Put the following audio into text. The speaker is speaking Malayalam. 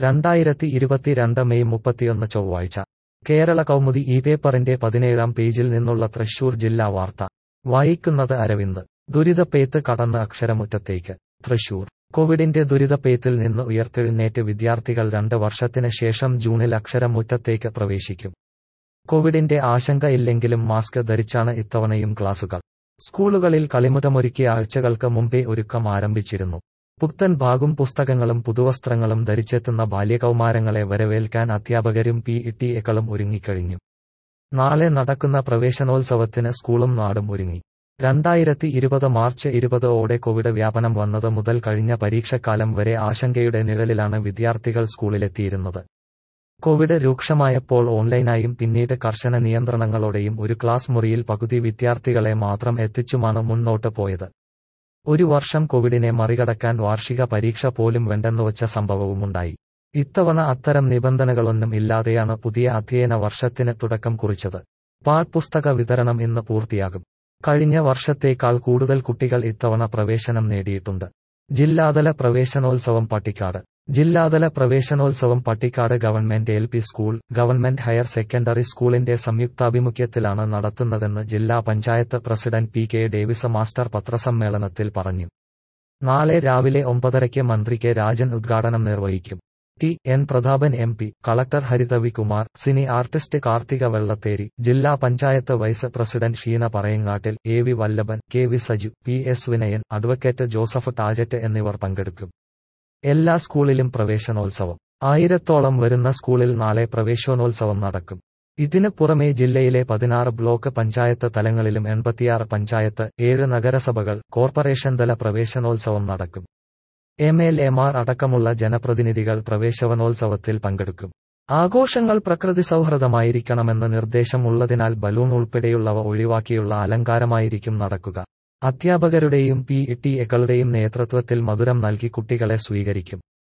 രണ്ടായിരത്തി ഇരുപത്തിരണ്ട് മെയ് മുപ്പത്തിയൊന്ന് ചൊവ്വാഴ്ച കേരള കൗമുദി ഈ പേപ്പറിന്റെ പതിനേഴാം പേജിൽ നിന്നുള്ള തൃശൂർ ജില്ലാ വാർത്ത വായിക്കുന്നത് അരവിന്ദ് ദുരിതപ്പേത്ത് കടന്ന് അക്ഷരമുറ്റത്തേക്ക് തൃശൂർ കോവിഡിന്റെ ദുരിതപ്പേത്തിൽ നിന്ന് ഉയർത്തെഴുന്നേറ്റ് വിദ്യാർത്ഥികൾ രണ്ട് വർഷത്തിന് ശേഷം ജൂണിൽ അക്ഷരമുറ്റത്തേക്ക് പ്രവേശിക്കും കോവിഡിന്റെ ആശങ്ക ഇല്ലെങ്കിലും മാസ്ക് ധരിച്ചാണ് ഇത്തവണയും ക്ലാസുകൾ സ്കൂളുകളിൽ കളിമുതമൊരുക്കിയ ആഴ്ചകൾക്ക് മുമ്പേ ഒരുക്കം ആരംഭിച്ചിരുന്നു പുത്തൻ ബാഗും പുസ്തകങ്ങളും പുതുവസ്ത്രങ്ങളും ധരിച്ചെത്തുന്ന ബാല്യകൗമാരങ്ങളെ വരവേൽക്കാൻ അധ്യാപകരും പി ടി എക്കളും ഒരുങ്ങിക്കഴിഞ്ഞു നാളെ നടക്കുന്ന പ്രവേശനോത്സവത്തിന് സ്കൂളും നാടും ഒരുങ്ങി രണ്ടായിരത്തി ഇരുപത് മാർച്ച് ഇരുപത് ഓടെ കോവിഡ് വ്യാപനം വന്നത് മുതൽ കഴിഞ്ഞ പരീക്ഷക്കാലം വരെ ആശങ്കയുടെ നിഴലിലാണ് വിദ്യാർത്ഥികൾ സ്കൂളിലെത്തിയിരുന്നത് കോവിഡ് രൂക്ഷമായപ്പോൾ ഓൺലൈനായും പിന്നീട് കർശന നിയന്ത്രണങ്ങളോടെയും ഒരു ക്ലാസ് മുറിയിൽ പകുതി വിദ്യാർത്ഥികളെ മാത്രം എത്തിച്ചുമാണ് മുന്നോട്ട് പോയത് ഒരു വർഷം കോവിഡിനെ മറികടക്കാൻ വാർഷിക പരീക്ഷ പോലും വേണ്ടെന്നുവച്ച സംഭവവുമുണ്ടായി ഇത്തവണ അത്തരം നിബന്ധനകളൊന്നും ഇല്ലാതെയാണ് പുതിയ അധ്യയന വർഷത്തിന് തുടക്കം കുറിച്ചത് പാഠ്പുസ്തക വിതരണം ഇന്ന് പൂർത്തിയാകും കഴിഞ്ഞ വർഷത്തേക്കാൾ കൂടുതൽ കുട്ടികൾ ഇത്തവണ പ്രവേശനം നേടിയിട്ടുണ്ട് ജില്ലാതല പ്രവേശനോത്സവം പട്ടിക്കാട് ജില്ലാതല പ്രവേശനോത്സവം Pattikkad government L P school government higher secondary സ്കൂളിന്റെ സംയുക്താഭിമുഖ്യത്തിലാണ് നടത്തുന്നതെന്ന് ജില്ലാ panchayat president P K Davis master പത്രസമ്മേളനത്തിൽ പറഞ്ഞു നാളെ രാവിലെ ഒമ്പതരയ്ക്ക് മന്ത്രി കെ രാജൻ ഉദ്ഘാടനം നിർവഹിക്കും T N Prathapan M P collector Harithavikumar cine artist Karthika Vellatheri ജില്ലാ panchayat vice president Sheena Parayangattil A V Vallabhan K V Saju P S Vinayan advocate Joseph Tajet എന്നിവർ പങ്കെടുക്കും എല്ലാ സ്കൂളിലും പ്രവേശനോത്സവം ആയിരത്തോളം വരുന്ന സ്കൂളിൽ നാളെ പ്രവേശനോത്സവം നടക്കും ഇതിന് പുറമെ ജില്ലയിലെ പതിനാറ് ബ്ലോക്ക് പഞ്ചായത്ത് തലങ്ങളിലും എൺപത്തിയാറ് പഞ്ചായത്ത് ഏഴ് നഗരസഭകൾ കോർപ്പറേഷൻ തല പ്രവേശനോത്സവം നടക്കും എം എൽ എമാർ അടക്കമുള്ള ജനപ്രതിനിധികൾ പ്രവേശനോത്സവത്തിൽ പങ്കെടുക്കും ആഘോഷങ്ങൾ പ്രകൃതി സൗഹൃദമായിരിക്കണമെന്ന് നിർദ്ദേശം ഉള്ളതിനാൽ ബലൂൺ ഉൾപ്പെടെയുള്ളവ ഒഴിവാക്കിയുള്ള അലങ്കാരമായിരിക്കും നടക്കുക അധ്യാപകരുടെയും പി ടി എകളുടെയും നേതൃത്വത്തിൽ മധുരം നൽകി കുട്ടികളെ സ്വീകരിക്കും